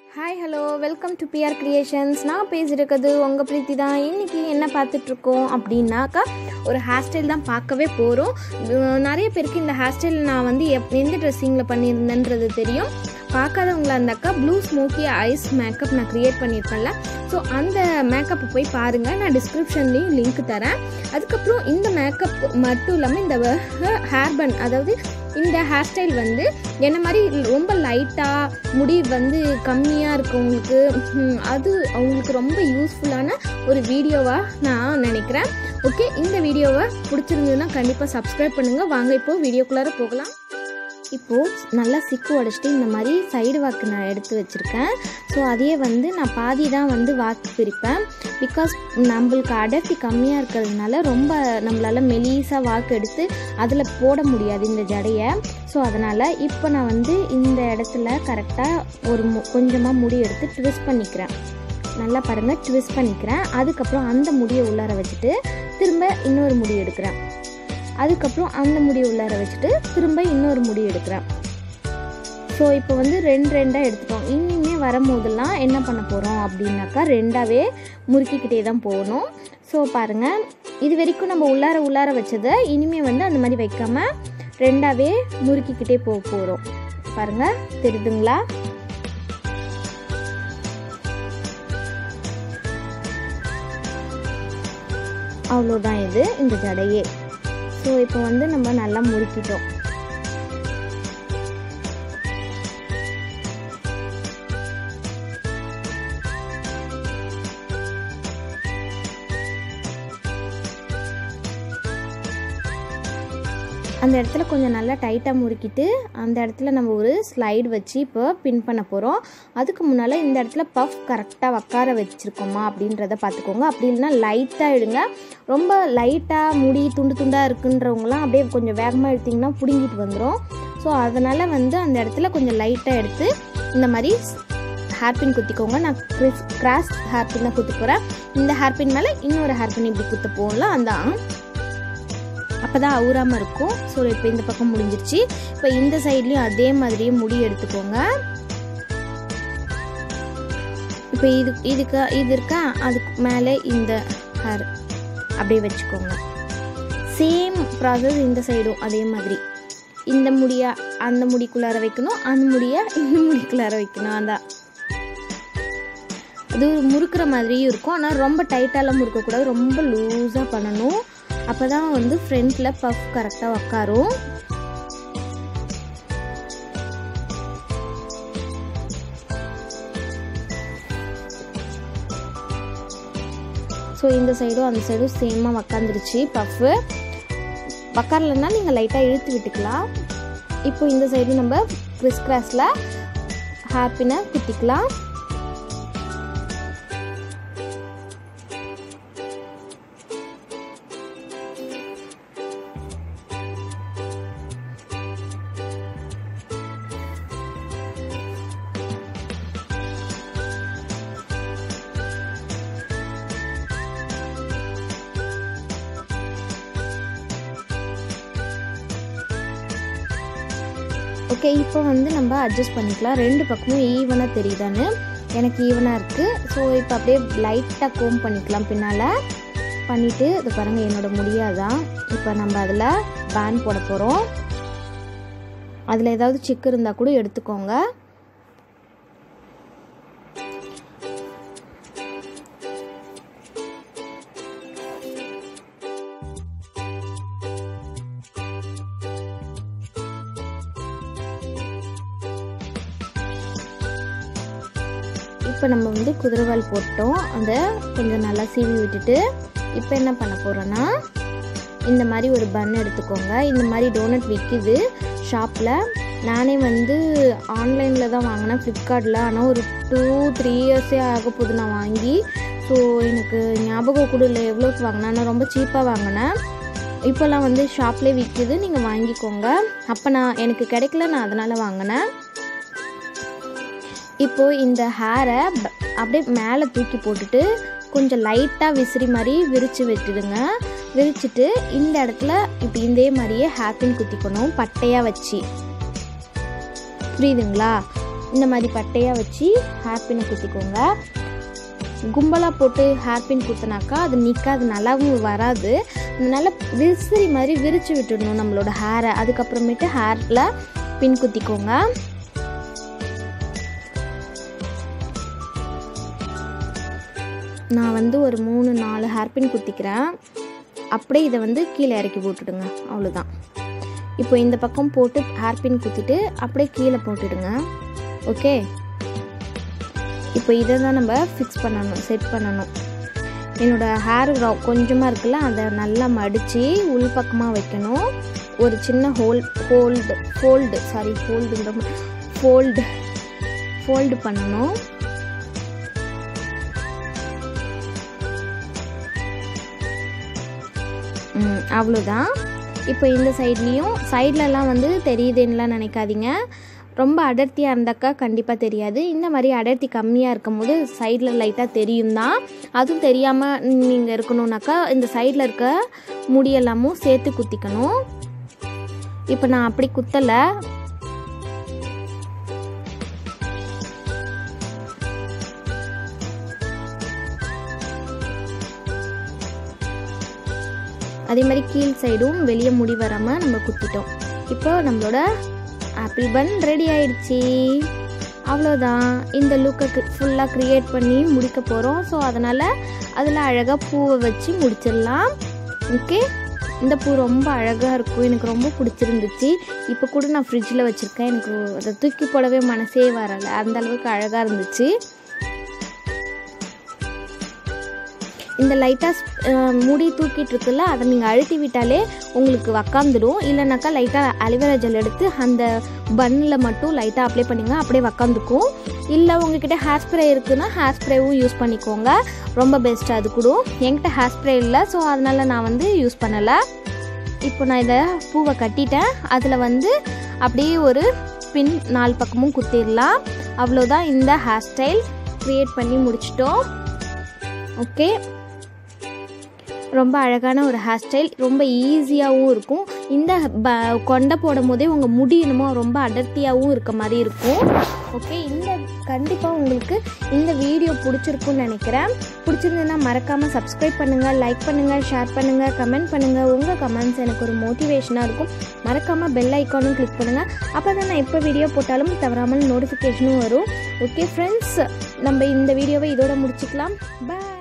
hi hello welcome to PR Creations நான் பேசியிருக்கிறது உங்கள் பிரீத்தி தான் இன்றைக்கி என்ன பார்த்துட்ருக்கோம் அப்படின்னாக்கா ஒரு ஹேர் ஸ்டைல் தான் பார்க்கவே போகிறோம் நிறைய பேருக்கு இந்த ஹேர் ஸ்டைல் நான் வந்து எப் எந்த ட்ரெஸ்ஸிங்கில் பண்ணியிருந்தேன்றது தெரியும் பார்க்காதவங்களா இருந்தாக்கா ப்ளூ ஸ்மோக்கி ஐஸ் மேக்கப் நான் க்ரியேட் பண்ணியிருக்கேன்ல ஸோ அந்த மேக்கப்பை போய் பாருங்கள் நான் டிஸ்கிரிப்ஷன்லேயும் லிங்க் தரேன் அதுக்கப்புறம் இந்த மேக்கப் மட்டும் இல்லாமல் இந்த ஹேர் பன் அதாவது இந்த ஹேர் ஸ்டைல் வந்து என்ன மாதிரி ரொம்ப லைட்டாக முடி வந்து கம்மியாக இருக்கவங்களுக்கு ஹம், அது அவங்களுக்கு ரொம்ப யூஸ்ஃபுல்லான ஒரு வீடியோவாக நான் நினைக்கிறேன் ஓகே இந்த வீடியோவை பிடிச்சிருந்ததுன்னா கண்டிப்பாக சப்ஸ்கிரைப் பண்ணுங்கள் வாங்க இப்போது வீடியோக்குள்ளார போகலாம் இப்போது நல்லா சிக்கு உடச்சிட்டு இந்த மாதிரி சைடு வாக்கு நான் எடுத்து வச்சுருக்கேன் ஸோ அதையே வந்து நான் பாதி தான் வந்து வாக்கு பிரிப்பேன் பிகாஸ் நம்மளுக்கு அடர்த்தி கம்மியாக இருக்கிறதுனால ரொம்ப நம்மளால் மெலிசாக வாக்கு எடுத்து அதில் போட முடியாது இந்த ஜடையை ஸோ அதனால் இப்போ நான் வந்து இந்த இடத்துல கரெக்டாக ஒரு மு கொஞ்சமாக முடி எடுத்து ட்விஸ்ட் பண்ணிக்கிறேன் நல்லா பாருங்கள் ட்விஸ்ட் பண்ணிக்கிறேன் அதுக்கப்புறம் அந்த முடியை உள்ளார வச்சுட்டு திரும்ப இன்னொரு முடி எடுக்கிறேன் அதுக்கப்புறம் அந்த முடி உள்ளார வச்சுட்டு திரும்ப இன்னொரு முடி எடுக்கிறேன் ஸோ இப்போ வந்து ரெண்டு ரெண்டாக எடுத்துட்டோம் இனிமே வரும்போதெல்லாம் என்ன பண்ண போகிறோம் அப்படின்னாக்கா ரெண்டாவே முறுக்கிக்கிட்டே தான் போகணும் ஸோ பாருங்கள் இது வரைக்கும் நம்ம உள்ளார உள்ளார வச்சதை இனிமே வந்து அந்த மாதிரி வைக்காம ரெண்டாவே முறுக்கிக்கிட்டே போக போகிறோம் பாருங்கள் தெரியுதுங்களா அவ்வளோதான் இது இந்த ஜடையே ஸோ இப்போ வந்து நம்ம நல்லா முறுக்கிட்டோம் அந்த இடத்துல கொஞ்சம் நல்லா டைட்டாக முறுக்கிட்டு அந்த இடத்துல நம்ம ஒரு ஸ்லைடு வச்சு இப்போ பின் பண்ண போகிறோம் அதுக்கு முன்னால் இந்த இடத்துல பஃப் கரெக்டாக உக்கார வச்சுருக்கோமா அப்படின்றத பார்த்துக்கோங்க அப்படி இல்லைன்னா லைட்டாக எடுங்க ரொம்ப லைட்டாக முடி துண்டு துண்டாக இருக்குன்றவங்களாம் அப்படியே கொஞ்சம் வேகமாக எடுத்திங்கன்னா பிடுங்கிட்டு வந்துடும் ஸோ அதனால் வந்து அந்த இடத்துல கொஞ்சம் லைட்டாக எடுத்து இந்த மாதிரி ஹேர்பின் குத்திக்கோங்க நான் கிறிஸ் கிராஸ் ஹேர்பின் தான் குத்தி போகிறேன் இந்த ஹேர்பின் மேலே இன்னொரு ஹேர்பின் இப்படி குத்த போகலாம் அந்த அப்போ தான் அவுறாமல் இருக்கும் ஸோ இப்போ இந்த பக்கம் முடிஞ்சிருச்சு இப்போ இந்த சைட்லேயும் அதே மாதிரியே முடி எடுத்துக்கோங்க இப்போ இது இதுக்கு இது இருக்கா அதுக்கு மேலே இந்த ஹேர் அப்படியே வச்சுக்கோங்க சேம் ப்ராசஸ் இந்த சைடும் அதே மாதிரி இந்த முடியை அந்த முடிக்குள்ளார வைக்கணும் அந்த முடியை இந்த முடிக்குள்ளார வைக்கணும் அதான் அது முறுக்கிற மாதிரியும் இருக்கும் ஆனால் ரொம்ப டைட்டாலாம் முறுக்கக்கூடாது ரொம்ப லூஸாக பண்ணணும் அப்போ தான் வந்து ஃப்ரண்ட்டில் பஃப் கரெக்டாக உக்காரும் ஸோ இந்த சைடும் அந்த சைடும் சேமாக உக்காந்துருச்சு பஃப்பு உக்காரலன்னா நீங்கள் லைட்டாக இழுத்து விட்டுக்கலாம் இப்போ இந்த சைடு நம்ம கிறிஸ் கிராஸில் ஹாப்பினை குத்திக்கலாம் ஓகே இப்போ வந்து நம்ம அட்ஜஸ்ட் பண்ணிக்கலாம் ரெண்டு பக்கமும் ஈவனாக தெரியுதான்னு எனக்கு ஈவனாக இருக்குது ஸோ இப்போ அப்படியே லைட்டாக கோம் பண்ணிக்கலாம் பின்னால் பண்ணிவிட்டு இது பாருங்கள் என்னோட முடியாதான் இப்போ நம்ம அதில் பேன் போட போகிறோம் அதில் ஏதாவது சிக்கு இருந்தால் கூட எடுத்துக்கோங்க இப்போ நம்ம வந்து குதிரைவால் போட்டோம் அதை கொஞ்சம் நல்லா சீவி விட்டுட்டு இப்போ என்ன பண்ண போகிறோன்னா இந்த மாதிரி ஒரு பன் எடுத்துக்கோங்க இந்த மாதிரி டோனட் விற்கிது ஷாப்பில் நானே வந்து ஆன்லைனில் தான் வாங்கினேன் ஃப்ளிப்கார்ட்டில் ஆனால் ஒரு டூ த்ரீ இயர்ஸே ஆக போகுது நான் வாங்கி ஸோ எனக்கு ஞாபகம் கூட இல்லை எவ்வளோக்கு வாங்கினேன் நான் ரொம்ப சீப்பாக வாங்கினேன் இப்போல்லாம் வந்து ஷாப்லேயே விற்கிது நீங்கள் வாங்கிக்கோங்க அப்போ நான் எனக்கு கிடைக்கல நான் அதனால் வாங்கினேன் இப்போது இந்த ஹேரை அப்படியே மேலே தூக்கி போட்டுட்டு கொஞ்சம் லைட்டாக விசிறி மாதிரி விரித்து விட்டுடுங்க விரிச்சிட்டு இந்த இடத்துல இப்போ இதே மாதிரியே ஹேப்பின் குத்திக்கணும் பட்டையாக வச்சு புரியுதுங்களா இந்த மாதிரி பட்டையாக வச்சு ஹேர்பினை குத்திக்கோங்க கும்பலாக போட்டு ஹேர்பின் குத்தினாக்கா அது நிற்காது நல்லாவும் வராது நல்லா விசிறி மாதிரி விரித்து விட்டுடணும் நம்மளோட ஹேரை அதுக்கப்புறமேட்டு ஹேரில் பின் குத்திக்கோங்க நான் வந்து ஒரு மூணு நாலு ஹேர்பின் குத்திக்கிறேன் அப்படியே இதை வந்து கீழே இறக்கி போட்டுடுங்க அவ்வளோதான் இப்போ இந்த பக்கம் போட்டு ஹேர்பின் குத்திட்டு அப்படியே கீழே போட்டுடுங்க ஓகே இப்போ இதை தான் நம்ம ஃபிக்ஸ் பண்ணணும் செட் பண்ணணும் என்னோடய ஹேர் கொஞ்சமாக இருக்குல்ல அதை நல்லா மடித்து உள் பக்கமாக வைக்கணும் ஒரு சின்ன ஹோல் ஹோல்டு ஃபோல்டு சாரி ஃபோல்டுன்ற ஃபோல்டு ஃபோல்டு பண்ணணும் ம், அவ்வளோதான் இப்போ இந்த சைட்லேயும் சைட்லலாம் வந்து தெரியுதுன்னுலாம் நினைக்காதீங்க ரொம்ப அடர்த்தியாக இருந்தாக்கா கண்டிப்பாக தெரியாது இந்த மாதிரி அடர்த்தி கம்மியாக இருக்கும்போது சைடில் லைட்டாக தெரியும் தான் அதுவும் தெரியாமல் நீங்கள் இருக்கணும்னாக்கா இந்த சைடில் இருக்க முடியெல்லாமும் சேர்த்து குத்திக்கணும் இப்போ நான் அப்படி குத்தலை அதே மாதிரி கீழ் சைடும் வெளியே முடி வராமல் நம்ம குத்திட்டோம் இப்போ நம்மளோட ஆப்பிள் பன் ரெடி ஆயிடுச்சு அவ்வளோதான் இந்த லுக்கை ஃபுல்லாக க்ரியேட் பண்ணி முடிக்க போகிறோம் ஸோ அதனால் அதில் அழகாக பூவை வச்சு முடிச்சிடலாம் ஓகே இந்த பூ ரொம்ப அழகாக இருக்கும் எனக்கு ரொம்ப பிடிச்சிருந்துச்சு இப்போ கூட நான் ஃப்ரிட்ஜில் வச்சுருக்கேன் எனக்கு அதை தூக்கி போடவே மனசே வரலை அந்த அளவுக்கு அழகாக இருந்துச்சு இந்த லைட்டாக முடி தூக்கிட்டு இருக்குல்ல அதை நீங்கள் அழுத்தி விட்டாலே உங்களுக்கு உக்காந்துடும் இல்லைனாக்கா லைட்டாக அலிவேரா ஜெல் எடுத்து அந்த பன்னில் மட்டும் லைட்டாக அப்ளை பண்ணிங்க அப்படியே உக்காந்துக்கும் இல்லை உங்ககிட்ட ஹேர் ஸ்ப்ரே இருக்குன்னா ஹேர் ஸ்ப்ரேவும் யூஸ் பண்ணிக்கோங்க ரொம்ப பெஸ்ட் அது கூட என்கிட்ட ஹேர் ஸ்ப்ரே இல்லை ஸோ அதனால் நான் வந்து யூஸ் பண்ணலை இப்போ நான் இதை பூவை கட்டிட்டேன் அதில் வந்து அப்படியே ஒரு பின் நாலு பக்கமும் குத்திடலாம் அவ்வளோதான் இந்த ஹேர் ஸ்டைல் க்ரியேட் பண்ணி முடிச்சிட்டோம் ஓகே ரொம்ப அழகான ஒரு ஹேர் ஸ்டைல் ரொம்ப ஈஸியாகவும் இருக்கும் இந்த ப கொண்டை போடும் போதே உங்கள் முடி என்னமோ ரொம்ப அடர்த்தியாகவும் இருக்க மாதிரி இருக்கும் ஓகே இந்த கண்டிப்பாக உங்களுக்கு இந்த வீடியோ பிடிச்சிருக்குன்னு நினைக்கிறேன் பிடிச்சிருந்ததுன்னா மறக்காமல் சப்ஸ்கிரைப் பண்ணுங்கள் லைக் பண்ணுங்கள் ஷேர் பண்ணுங்கள் கமெண்ட் பண்ணுங்கள் உங்கள் கமெண்ட்ஸ் எனக்கு ஒரு மோட்டிவேஷனாக இருக்கும் மறக்காமல் பெல் ஐக்கானும் கிளிக் பண்ணுங்கள் அப்போ தான் நான் எப்போ வீடியோ போட்டாலும் தவறாமல் நோட்டிஃபிகேஷனும் வரும் ஓகே ஃப்ரெண்ட்ஸ் நம்ம இந்த வீடியோவை இதோட முடிச்சுக்கலாம் பாய்